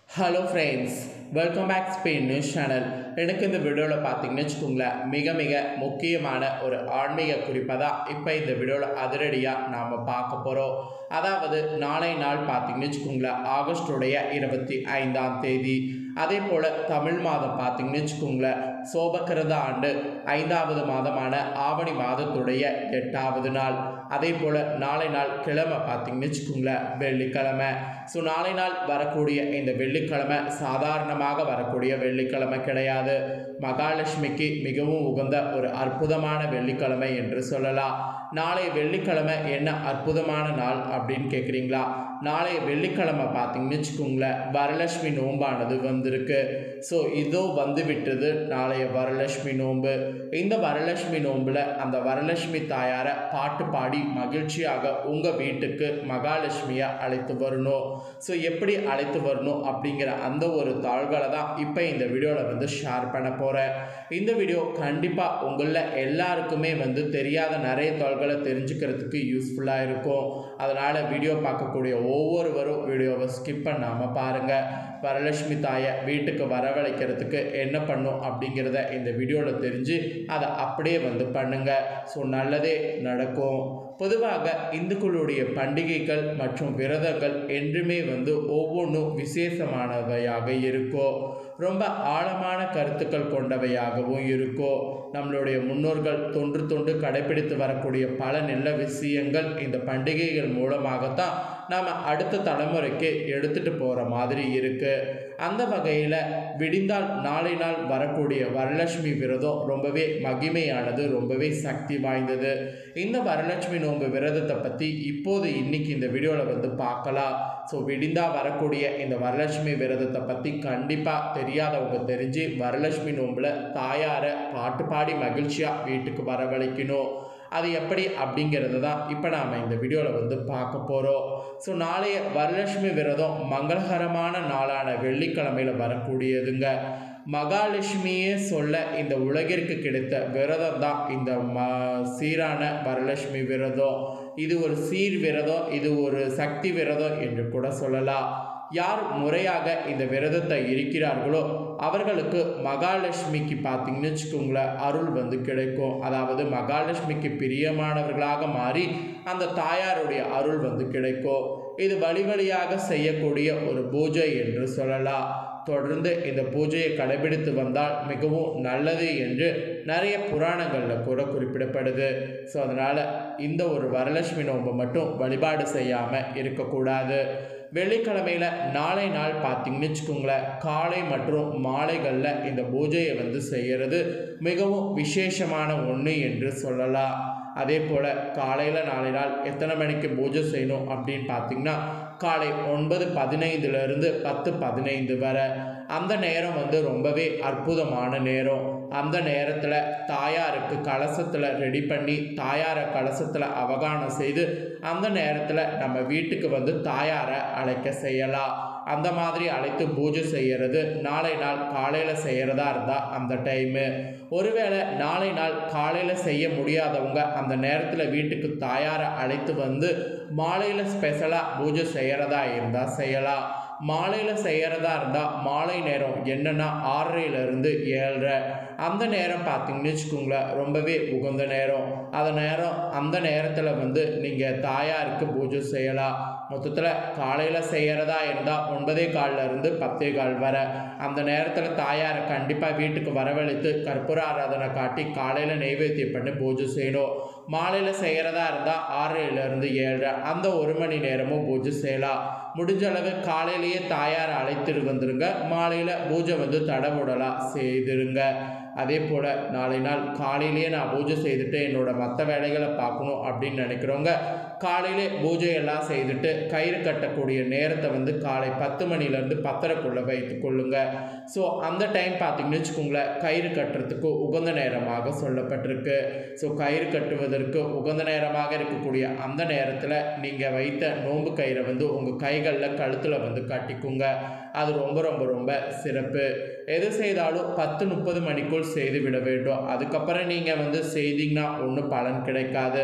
hello friends welcome back Spain news channel எனக்கு இந்த வீடியோவில் பார்த்தீங்கன்னு வச்சுக்கோங்களேன் மிக மிக முக்கியமான ஒரு ஆன்மீக குறிப்பை தான் இப்போ இந்த வீடியோவில் அதிரடியாக நாம் பார்க்க போகிறோம் அதாவது நாளை நாள் பார்த்தீங்கன்னு வச்சுக்கோங்களேன் ஆகஸ்டுடைய இருபத்தி ஐந்தாம் தேதி அதே போல் தமிழ் மாதம் பார்த்தீங்கன்னு வச்சுக்கோங்களேன் சோபக்கிரத ஆண்டு ஐந்தாவது மாதமான ஆவணி மாதத்துடைய எட்டாவது நாள் அதே போல் நாளை நாள் கிழமை பார்த்தீங்கன்னு வச்சுக்கோங்களேன் வெள்ளிக்கிழமை ஸோ நாளை நாள் வரக்கூடிய இந்த வெள்ளிக்கிழமை சாதாரணமாக வரக்கூடிய வெள்ளிக்கிழமை கிடையாது மகாலட்சுமிக்கு மிகவும் உகந்த ஒரு அற்புதமான வெள்ளிக்கிழமை என்று சொல்லலாம் நாளை வெள்ளிக்கிழமை என்ன அற்புதமான நாள் அப்படின்னு கேட்குறீங்களா நாளை வெள்ளிக்கிழமை பார்த்தீங்கன்னு வச்சுக்கோங்களேன் வரலட்சுமி நோம்பானது வந்திருக்கு ஸோ இதோ வந்து விட்டது நாளைய வரலட்சுமி நோன்பு இந்த வரலட்சுமி நோம்பில் அந்த வரலட்சுமி தாயாரை பாட்டு பாடி மகிழ்ச்சியாக உங்கள் வீட்டுக்கு மகாலட்சுமியை அழைத்து வரணும் ஸோ எப்படி அழைத்து வரணும் அப்படிங்கிற அந்த ஒரு தாள்களை தான் இப்போ இந்த வீடியோவில் வந்து ஷேர் பண்ண போகிறேன் இந்த வீடியோ கண்டிப்பாக உங்களில் எல்லாருக்குமே வந்து தெரியாத நிறைய தாள்களை தெரிஞ்சுக்கிறதுக்கு யூஸ்ஃபுல்லாக இருக்கும் அதனால் வீடியோ பார்க்கக்கூடிய ஒவ்வொருவரும் வீடியோவை ஸ்கிப் பண்ணாமல் பாருங்கள் வரலட்சுமி தாயை வீட்டுக்கு வரவழைக்கிறதுக்கு என்ன பண்ணும் அப்படிங்கிறத இந்த வீடியோவில் தெரிஞ்சு அதை அப்படியே வந்து பண்ணுங்கள் ஸோ நல்லதே நடக்கும் பொதுவாக இந்துக்களுடைய பண்டிகைகள் மற்றும் விரதங்கள் என்றுமே வந்து ஒவ்வொன்றும் விசேஷமானவையாக இருக்கும் ரொம்ப ஆழமான கருத்துக்கள் கொண்டவையாகவும் இருக்கும் நம்மளுடைய முன்னோர்கள் தொன்று தொன்று கடைபிடித்து வரக்கூடிய பல நல்ல விஷயங்கள் இந்த பண்டிகைகள் மூலமாகத்தான் நாம் அடுத்த தலைமுறைக்கு எடுத்துகிட்டு போகிற மாதிரி இருக்குது அந்த வகையில் விடிந்தால் நாளை நாள் வரக்கூடிய வரலட்சுமி விரதம் ரொம்பவே மகிமையானது ரொம்பவே சக்தி வாய்ந்தது இந்த வரலட்சுமி நோன்பு விரதத்தை பற்றி இப்போது இன்னைக்கு இந்த வீடியோவில் வந்து பார்க்கலாம் ஸோ விடிந்தா வரக்கூடிய இந்த வரலட்சுமி விரதத்தை பற்றி கண்டிப்பாக தெரியாதவங்க தெரிஞ்சு வரலட்சுமி நோம்பில் தாயாரை பாட்டு பாடி மகிழ்ச்சியாக வீட்டுக்கு வரவழைக்கணும் அது எப்படி அப்படிங்கிறது தான் இப்போ நாம் இந்த வீடியோவில் வந்து பார்க்க போகிறோம் ஸோ நாளைய வரலட்சுமி விரதம் மங்களகரமான நாளான வெள்ளிக்கிழமையில் வரக்கூடியதுங்க மகாலட்சுமியே சொல்ல இந்த உலகிற்கு கிடைத்த விரதம் தான் இந்த ம சீரான வரலட்சுமி விரதம் இது ஒரு சீர் விரதம் இது ஒரு சக்தி விரதம் என்று கூட சொல்லலாம் யார் முறையாக இந்த விரதத்தை இருக்கிறார்களோ அவர்களுக்கு மகாலட்சுமிக்கு பார்த்தீங்கன்னு வச்சுக்கோங்களேன் அருள் வந்து கிடைக்கும் அதாவது மகாலட்சுமிக்கு பிரியமானவர்களாக மாறி அந்த தாயாருடைய அருள் வந்து கிடைக்கும் இது வழி வழியாக செய்யக்கூடிய ஒரு பூஜை என்று சொல்லலாம் தொடர்ந்து இந்த பூஜையை கடைபிடித்து வந்தால் மிகவும் நல்லது என்று நிறைய புராணங்களில் கூட குறிப்பிடப்படுது ஸோ அதனால் இந்த ஒரு வரலட்சுமி நோன்பை மட்டும் வழிபாடு செய்யாமல் இருக்கக்கூடாது வெள்ளிக்கிழமையில் நாளை நாள் பார்த்தீங்கன்னு வச்சுக்கோங்களேன் காலை மற்றும் மாலைகளில் இந்த பூஜையை வந்து செய்கிறது மிகவும் விசேஷமான ஒன்று என்று சொல்லலாம் அதே போல் காலையில் நாளை நாள் எத்தனை மணிக்கு பூஜை செய்யணும் அப்படின்னு பார்த்தீங்கன்னா காலை ஒன்பது பதினைந்துலேருந்து பத்து பதினைந்து வரை அந்த நேரம் வந்து ரொம்பவே அற்புதமான நேரம் அந்த நேரத்தில் தாயாருக்கு கலசத்தில் ரெடி பண்ணி தாயாரை கலசத்தில் அவகானம் செய்து அந்த நேரத்தில் நம்ம வீட்டுக்கு வந்து தாயாரை அழைக்க செய்யலாம் அந்த மாதிரி அழைத்து பூஜை செய்கிறது நாளை நாள் காலையில் செய்கிறதா இருந்தால் அந்த டைமு ஒருவேளை நாளை நாள் காலையில் செய்ய முடியாதவங்க அந்த நேரத்தில் வீட்டுக்கு தாயாரை அழைத்து வந்து மாலையில் ஸ்பெஷலாக பூஜை செய்கிறதா இருந்தால் செய்யலாம் மாலையில் செய்கிறதா இருந்தால் மாலை நேரம் என்னென்னா ஆறரையிலேருந்து ஏழரை அந்த நேரம் பார்த்தீங்கன்னு வச்சுக்கோங்களேன் ரொம்பவே உகந்த நேரம் அந்த நேரம் அந்த நேரத்தில் வந்து நீங்கள் தாயாருக்கு பூஜை செய்யலாம் மொத்தத்தில் காலையில் செய்கிறதா இருந்தால் ஒன்பதே காலில் இருந்து பத்தே கால் வரை அந்த நேரத்தில் தாயாரை கண்டிப்பாக வீட்டுக்கு வரவழைத்து கற்பூர ஆராதனை காட்டி காலையில் நெய்வேத்தியம் பண்ணி பூஜை செய்யணும் மாலையில் செய்கிறதா இருந்தால் ஆறரையிலேருந்து ஏழரை அந்த ஒரு மணி நேரமும் பூஜை செய்யலாம் முடிஞ்ச அளவு காலையிலேயே தாயாரை அழைத்துட்டு வந்துருங்க மாலையில் பூஜை வந்து தடபுடலாக செய்திருங்க அதே போல் நாளை நாள் காலையிலேயே நான் பூஜை செய்துட்டு என்னோட மற்ற வேலைகளை பார்க்கணும் அப்படின்னு நினைக்கிறவங்க காலையிலே பூஜையெல்லாம் செய்துட்டு கயிறு கட்டக்கூடிய நேரத்தை வந்து காலை பத்து மணிலேருந்து பத்தரைக்குள்ளே வைத்து கொள்ளுங்க ஸோ அந்த டைம் பார்த்தீங்கன்னு வச்சுக்கோங்களேன் கயிறு கட்டுறதுக்கு உகந்த நேரமாக சொல்லப்பட்டிருக்கு ஸோ கயிறு கட்டுவதற்கு உகந்த நேரமாக இருக்கக்கூடிய அந்த நேரத்தில் நீங்கள் வைத்த நோன்பு கயிறை வந்து உங்கள் கைகளில் கழுத்தில் வந்து கட்டிக்குங்க அது ரொம்ப ரொம்ப ரொம்ப சிறப்பு எது செய்தாலும் பத்து முப்பது மணிக்குள் செய்து விட வேண்டும் அதுக்கப்புறம் நீங்கள் வந்து செய்தீங்கன்னா ஒன்றும் பலன் கிடைக்காது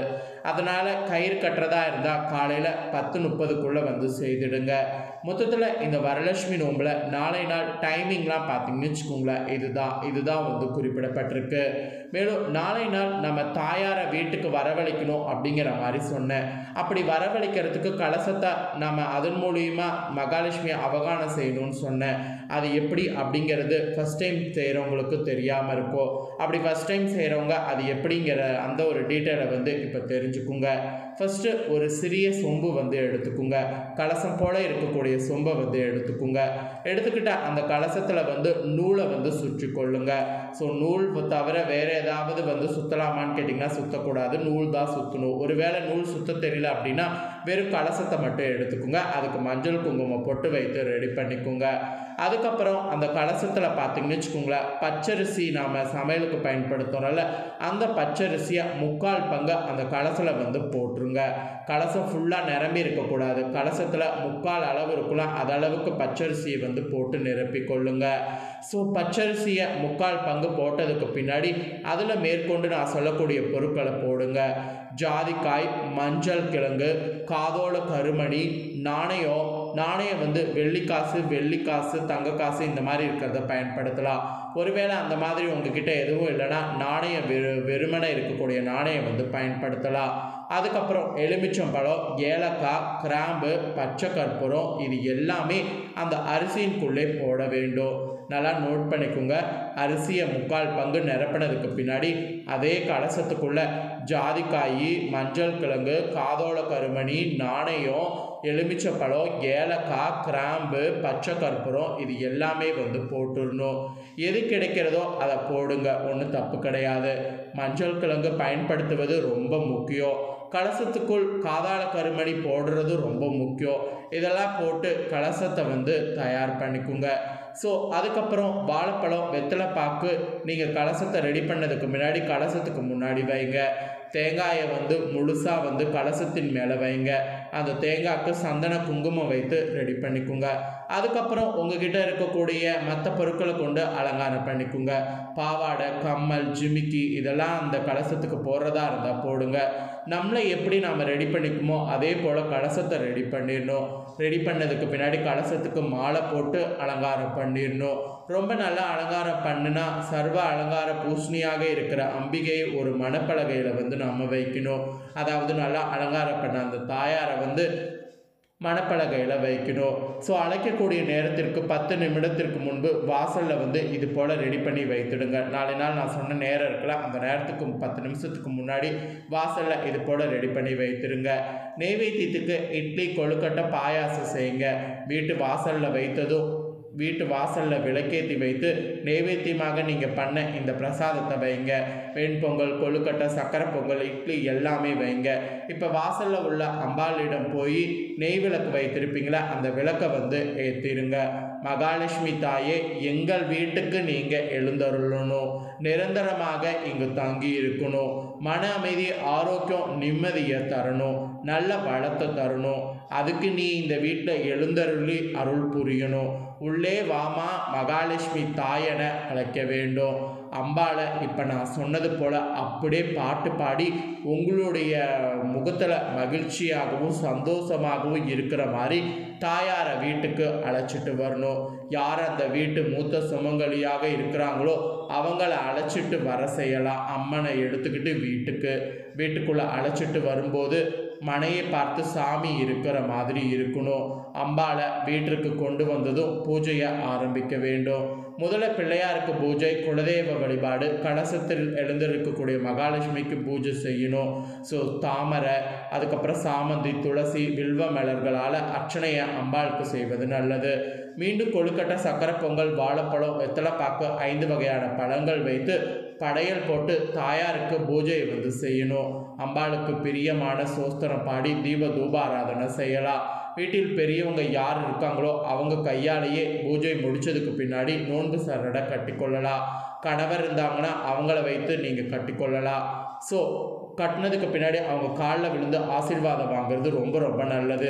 அதனால் கயிறு கட்டுறதா இருந்தால் காலையில் பத்து முப்பதுக்குள்ளே வந்து செய்திடுங்க மொத்தத்தில் இந்த வரலட்சுமி நோம்பில் நாளை நாள் டைமிங்லாம் பார்த்தீங்கன்னு வச்சுக்கோங்களேன் இதுதான் இதுதான் வந்து குறிப்பிடப்பட்டிருக்கு மேலும் நாளை நாள் நம்ம தாயாரை வீட்டுக்கு வரவழைக்கணும் அப்படிங்கிற மாதிரி சொன்னேன் அப்படி வரவழைக்கிறதுக்கு கலசத்தை நம்ம அதன் மூலியமா மகாலட்சுமி அவகானம் செய்யணும்னு சொன்னேன் அது எப்படி அப்படிங்கிறது ஃபஸ்ட் டைம் செய்கிறவங்களுக்கு தெரியாமல் இருக்கும் அப்படி ஃபஸ்ட் டைம் செய்கிறவங்க அது எப்படிங்கிற அந்த ஒரு டீட்டெயிலை வந்து இப்போ தெரிஞ்சுக்குங்க ஃபஸ்ட்டு ஒரு சிறிய சொம்பு வந்து எடுத்துக்குங்க கலசம் போல் இருக்கக்கூடிய சொம்பை வந்து எடுத்துக்குங்க எடுத்துக்கிட்ட அந்த கலசத்தில் வந்து நூலை வந்து சுற்றி கொள்ளுங்க ஸோ நூல் தவிர வேறு ஏதாவது வந்து சுற்றலாமான்னு கேட்டிங்கன்னா சுற்றக்கூடாது நூல் தான் சுற்றணும் ஒருவேளை நூல் சுத்த தெரியல அப்படின்னா வெறும் கலசத்தை மட்டும் எடுத்துக்குங்க அதுக்கு மஞ்சள் குங்குமம் பொட்டு வைத்து ரெடி பண்ணிக்கோங்க அதுக்கப்புறம் அந்த கலசத்தில் பார்த்தீங்கன்னு வச்சுக்கோங்களேன் பச்சரிசி நாம் சமையலுக்கு பயன்படுத்துகிறோம்ல அந்த பச்சரிசியை முக்கால் பங்கு அந்த கலசில் வந்து போட்டுருங்க கலசம் ஃபுல்லாக நிரம்பி இருக்கக்கூடாது கலசத்தில் முக்கால் அளவு இருக்குல்ல அது அளவுக்கு பச்சரிசியை வந்து போட்டு நிரப்பி கொள்ளுங்க ஸோ பச்சரிசியை முக்கால் பங்கு போட்டதுக்கு பின்னாடி அதில் மேற்கொண்டு நான் சொல்லக்கூடிய பொருட்களை போடுங்க ஜாதிக்காய் மஞ்சள் கிழங்கு காதோட கருமணி நாணயம் நாணயம் வந்து வெள்ளிக்காசு வெள்ளிக்காசு தங்க காசு இந்த மாதிரி இருக்கிறத பயன்படுத்தலாம் ஒருவேளை அந்த மாதிரி உங்ககிட்ட எதுவும் இல்லைன்னா நாணயம் வெறு வெறுமனை இருக்கக்கூடிய நாணயம் வந்து பயன்படுத்தலாம் அதுக்கப்புறம் எலுமிச்சம்பழம் ஏலக்காய் கிராம்பு பச்சை கற்பூரம் இது எல்லாமே அந்த அரிசியின்குள்ளே போட வேண்டும் நல்லா நோட் பண்ணிக்கோங்க அரிசியை முக்கால் பங்கு நிரப்பினதுக்கு பின்னாடி அதே கலசத்துக்குள்ள ஜாதிக்காய் மஞ்சள் கிழங்கு காதோள கருமணி நாணயம் எலுமிச்சப்பழம் ஏலக்காய் கிராம்பு பச்சை கற்பூரம் இது எல்லாமே வந்து போட்டுடணும் எது கிடைக்கிறதோ அதை போடுங்க ஒன்றும் தப்பு கிடையாது மஞ்சள் கிழங்கு பயன்படுத்துவது ரொம்ப முக்கியம் கலசத்துக்குள் காதாள கருமணி போடுறது ரொம்ப முக்கியம் இதெல்லாம் போட்டு கலசத்தை வந்து தயார் பண்ணிக்கோங்க ஸோ அதுக்கப்புறம் வாழைப்பழம் வெத்தலை பாக்கு நீங்கள் கலசத்தை ரெடி பண்ணதுக்கு முன்னாடி கலசத்துக்கு முன்னாடி வைங்க தேங்காயை வந்து முழுசாக வந்து கலசத்தின் மேலே வைங்க அந்த தேங்காய்க்கு சந்தன குங்குமம் வைத்து ரெடி பண்ணிக்கோங்க அதுக்கப்புறம் உங்ககிட்ட இருக்கக்கூடிய மற்ற பொருட்களை கொண்டு அலங்காரம் பண்ணிக்கோங்க பாவாடை கம்மல் ஜிமிக்கி இதெல்லாம் அந்த கலசத்துக்கு போடுறதா இருந்தால் போடுங்க நம்மளை எப்படி நாம் ரெடி பண்ணிக்குமோ அதே போல் கலசத்தை ரெடி பண்ணிடணும் ரெடி பண்ணதுக்கு பின்னாடி கலசத்துக்கு மாலை போட்டு அலங்காரம் பண்ணிடணும் ரொம்ப நல்லா அலங்காரம் பண்ணுனா சர்வ அலங்கார பூஷணியாக இருக்கிற அம்பிகையை ஒரு மணப்பலகையில் வந்து நம்ம வைக்கணும் அதாவது நல்லா அலங்காரம் பண்ண அந்த தாயாரை வந்து மணப்பலகையில் வைக்கணும் ஸோ அழைக்கக்கூடிய நேரத்திற்கு பத்து நிமிடத்திற்கு முன்பு வாசலில் வந்து இது போல் ரெடி பண்ணி வைத்துடுங்க நாளை நாள் நான் சொன்ன நேரம் இருக்குல்ல அந்த நேரத்துக்கு பத்து நிமிஷத்துக்கு முன்னாடி வாசலில் இது போல் ரெடி பண்ணி வைத்துடுங்க நெய்வேத்தியத்துக்கு இட்லி கொழுக்கட்டை பாயாசம் செய்யுங்க வீட்டு வாசலில் வைத்ததும் வீட்டு வாசலில் விளக்கேற்றி வைத்து நைவேத்தியமாக நீங்கள் பண்ண இந்த பிரசாதத்தை வைங்க வெண்பொங்கல் கொழுக்கட்டை சக்கரை பொங்கல் இட்லி எல்லாமே வைங்க இப்போ வாசலில் உள்ள அம்பாளிடம் போய் நெய் விளக்கு வைத்திருப்பீங்களா அந்த விளக்கை வந்து ஏற்றிருங்க மகாலட்சுமி தாயே எங்கள் வீட்டுக்கு நீங்கள் எழுந்தருளணும் நிரந்தரமாக இங்கு தங்கி இருக்கணும் மன அமைதி ஆரோக்கியம் நிம்மதியை தரணும் நல்ல வளத்தை தரணும் அதுக்கு நீ இந்த வீட்டில் எழுந்தருளி அருள் புரியணும் உள்ளே வாமா மகாலட்சுமி தாயென அழைக்க வேண்டும் அம்பாளை இப்போ நான் சொன்னது போல் அப்படியே பாட்டு பாடி உங்களுடைய முகத்தில் மகிழ்ச்சியாகவும் சந்தோஷமாகவும் இருக்கிற மாதிரி தாயாரை வீட்டுக்கு அழைச்சிட்டு வரணும் யார் அந்த வீட்டு மூத்த சுமங்கலியாக இருக்கிறாங்களோ அவங்கள அழைச்சிட்டு வர செய்யலாம் அம்மனை எடுத்துக்கிட்டு வீட்டுக்கு வீட்டுக்குள்ளே அழைச்சிட்டு வரும்போது மனையை பார்த்து சாமி இருக்கிற மாதிரி இருக்கணும் அம்பாளை வீட்டிற்கு கொண்டு வந்ததும் பூஜையை ஆரம்பிக்க வேண்டும் முதல்ல பிள்ளையாருக்கு பூஜை குலதெய்வ வழிபாடு கலசத்தில் எழுந்திருக்கக்கூடிய மகாலட்சுமிக்கு பூஜை செய்யணும் ஸோ தாமரை அதுக்கப்புறம் சாமந்தி துளசி வில்வ மலர்களால் அர்ச்சனையை அம்பாளுக்கு செய்வது நல்லது மீண்டும் கொழுக்கட்டை சக்கரை பொங்கல் வாழைப்பழம் வெத்தலைப்பாக்கு ஐந்து வகையான பழங்கள் வைத்து படையல் போட்டு தாயாருக்கு பூஜையை வந்து செய்யணும் அம்பாளுக்கு பிரியமான சோஸ்திரம் பாடி தீப தூபாராதனை செய்யலாம் வீட்டில் பெரியவங்க யார் இருக்காங்களோ அவங்க கையாலேயே பூஜை முடிச்சதுக்கு பின்னாடி நோன்பு சரடை கட்டிக்கொள்ளலாம் கணவர் இருந்தாங்கன்னா அவங்கள வைத்து நீங்கள் கட்டிக்கொள்ளலாம் ஸோ கட்டினதுக்கு பின்னாடி அவங்க காலில் விழுந்து ஆசீர்வாதம் வாங்குறது ரொம்ப ரொம்ப நல்லது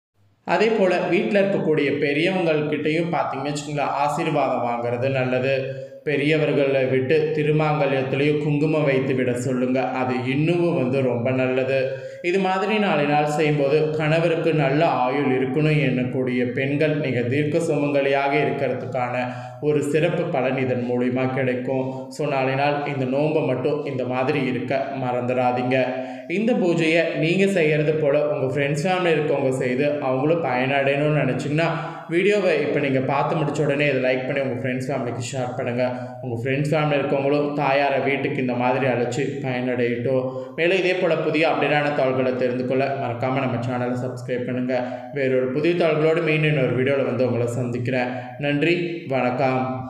அதே போல் வீட்டில் இருக்கக்கூடிய பெரியவங்கள்கிட்டையும் பார்த்தீங்கன்னு வச்சுக்கோங்களேன் ஆசீர்வாதம் வாங்குறது நல்லது பெரியவர்களை விட்டு திருமாங்கல்யத்திலேயும் குங்குமம் வைத்து விட சொல்லுங்கள் அது இன்னும் வந்து ரொம்ப நல்லது இது மாதிரி நாளை நாள் செய்யும்போது கணவருக்கு நல்ல ஆயுள் இருக்கணும் எண்ணக்கூடிய பெண்கள் நீங்கள் தீர்க்க சுமங்கலியாக இருக்கிறதுக்கான ஒரு சிறப்பு பலன் இதன் மூலிமா கிடைக்கும் ஸோ நாளை நாள் இந்த நோன்பை மட்டும் இந்த மாதிரி இருக்க மறந்துடாதீங்க இந்த பூஜையை நீங்கள் செய்கிறது போல் உங்கள் ஃப்ரெண்ட்ஸ் ஃபேமிலி இருக்கவங்க செய்து அவங்களும் பயனடையணும்னு நினச்சிங்கன்னா வீடியோவை இப்போ நீங்கள் பார்த்து முடிச்ச உடனே இதை லைக் பண்ணி உங்கள் ஃப்ரெண்ட்ஸ் ஃபேமிலிக்கு ஷேர் பண்ணுங்கள் உங்கள் ஃப்ரெண்ட்ஸ் ஃபேமிலி இருக்கவங்களும் தாயாரை வீட்டுக்கு இந்த மாதிரி அழைச்சி பயனடையட்டும் மேலும் இதே போல் புதிய அப்டேட்டான தாள்களை தெரிந்து கொள்ள மறக்காமல் நம்ம சேனலை சப்ஸ்கிரைப் பண்ணுங்கள் வேறொரு புதிய தாள்களோடு மீண்டும் இன்னொரு வீடியோவில் வந்து உங்களை சந்திக்கிறேன் நன்றி வணக்கம்